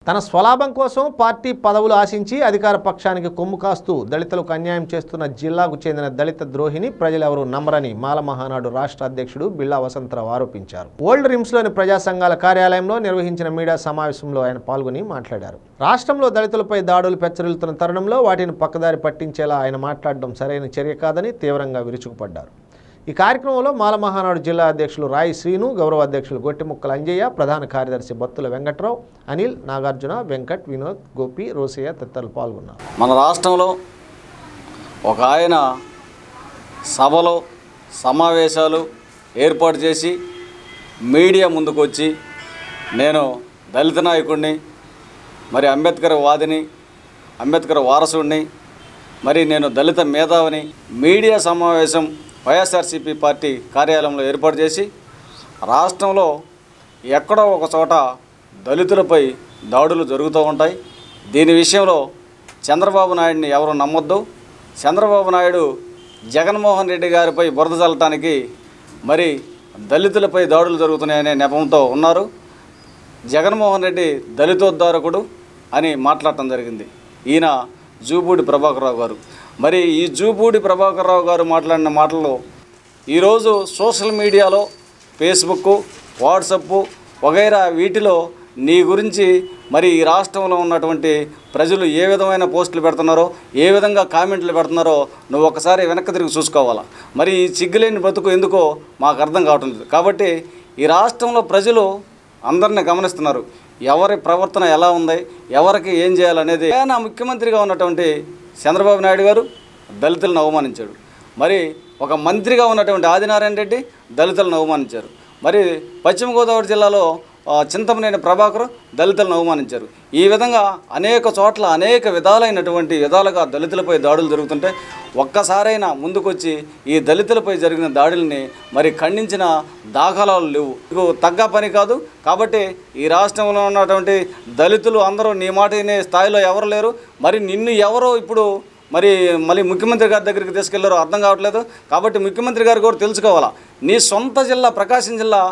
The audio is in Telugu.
తన స్వలాభం కోసం పార్టీ పదవులు ఆశించి అధికార పక్షానికి కొమ్ము కాస్తూ దళితులకు అన్యాయం చేస్తున్న జిల్లాకు చెందిన దళిత ద్రోహిని ప్రజలెవరూ నమ్మరని మాల మహానాడు రాష్ట్ర అధ్యక్షుడు బిళ్ళా వసంతరావు ఆరోపించారు ఓల్డ్ రిమ్స్లోని ప్రజా సంఘాల కార్యాలయంలో నిర్వహించిన మీడియా సమావేశంలో ఆయన పాల్గొని మాట్లాడారు రాష్ట్రంలో దళితులపై దాడులు పెచ్చరిల్లుతున్న తరుణంలో వాటిని పక్కదారి పట్టించేలా ఆయన మాట్లాడడం సరైన చర్య కాదని తీవ్రంగా విరుచుకుపడ్డారు ఈ కార్యక్రమంలో మాల మహానాడు జిల్లా అధ్యక్షులు రాయి శ్రీను గౌరవ అధ్యక్షులు గొట్టిముక్కల అంజయ్య ప్రధాన కార్యదర్శి బత్తుల వెంకట్రావు అనిల్ నాగార్జున వెంకట్ వినోద్ గోపి రోసయ్య తదితరులు పాల్గొన్నారు మన రాష్ట్రంలో ఒక ఆయన సభలో సమావేశాలు ఏర్పాటు చేసి మీడియా ముందుకు వచ్చి నేను దళిత నాయకుడిని మరి అంబేద్కర్ వాదిని అంబేద్కర్ వారసుడిని మరి నేను దళిత మేధావిని మీడియా సమావేశం వైఎస్ఆర్సీపీ పార్టీ కార్యాలయంలో ఏర్పాటు చేసి రాష్ట్రంలో ఎక్కడో ఒక చోట దళితులపై దాడులు జరుగుతూ ఉంటాయి దీని విషయంలో చంద్రబాబు నాయుడిని ఎవరు నమ్మొద్దు చంద్రబాబు నాయుడు జగన్మోహన్ రెడ్డి గారిపై బురద చల్లటానికి మరి దళితులపై దాడులు జరుగుతున్నాయనే నెపంతో ఉన్నారు జగన్మోహన్ రెడ్డి దళితోద్ధారకుడు అని మాట్లాడటం జరిగింది ఈయన జూబూడి ప్రభాకరరావు గారు మరి ఈ జూబూడి ప్రభాకరరావు గారు మాట్లాడిన మాటలు ఈరోజు సోషల్ మీడియాలో ఫేస్బుక్ వాట్సప్ వగైరా వీటిలో నీ గురించి మరి ఈ రాష్ట్రంలో ఉన్నటువంటి ప్రజలు ఏ విధమైన పోస్టులు పెడుతున్నారో ఏ విధంగా కామెంట్లు పెడుతున్నారో నువ్వు ఒకసారి వెనక్కి తిరిగి చూసుకోవాలా మరి ఈ సిగ్గులేని బతుకు ఎందుకో మాకు అర్థం కావటం లేదు కాబట్టి ఈ రాష్ట్రంలో ప్రజలు అందరిని గమనిస్తున్నారు ఎవరి ప్రవర్తన ఎలా ఉంది ఎవరికి ఏం చేయాలనేది ఆయన ముఖ్యమంత్రిగా ఉన్నటువంటి చంద్రబాబు నాయుడు గారు దళితులను అవమానించాడు మరి ఒక మంత్రిగా ఉన్నటువంటి ఆదినారాయణ రెడ్డి దళితులను అవమానించారు మరి పశ్చిమ గోదావరి జిల్లాలో ఆ, చింతమనేని ప్రభాకర్ దళితులను అవమానించారు ఈ విధంగా అనేక చోట్ల అనేక విధాలైనటువంటి విధాలుగా దళితులపై దాడులు జరుగుతుంటే ఒక్కసారైనా ముందుకొచ్చి ఈ దళితులపై జరిగిన దాడుల్ని మరి ఖండించిన దాఖలాలు లేవు ఇగో తగ్గ పని కాదు కాబట్టి ఈ రాష్ట్రంలో ఉన్నటువంటి దళితులు అందరూ నీ మాట వినే స్థాయిలో ఎవరు లేరు మరి నిన్ను ఎవరో ఇప్పుడు మరి మళ్ళీ ముఖ్యమంత్రి గారి దగ్గరికి తీసుకెళ్లారో అర్థం కావట్లేదు కాబట్టి ముఖ్యమంత్రి గారు కూడా తెలుసుకోవాలా నీ సొంత జిల్లా ప్రకాశం జిల్లా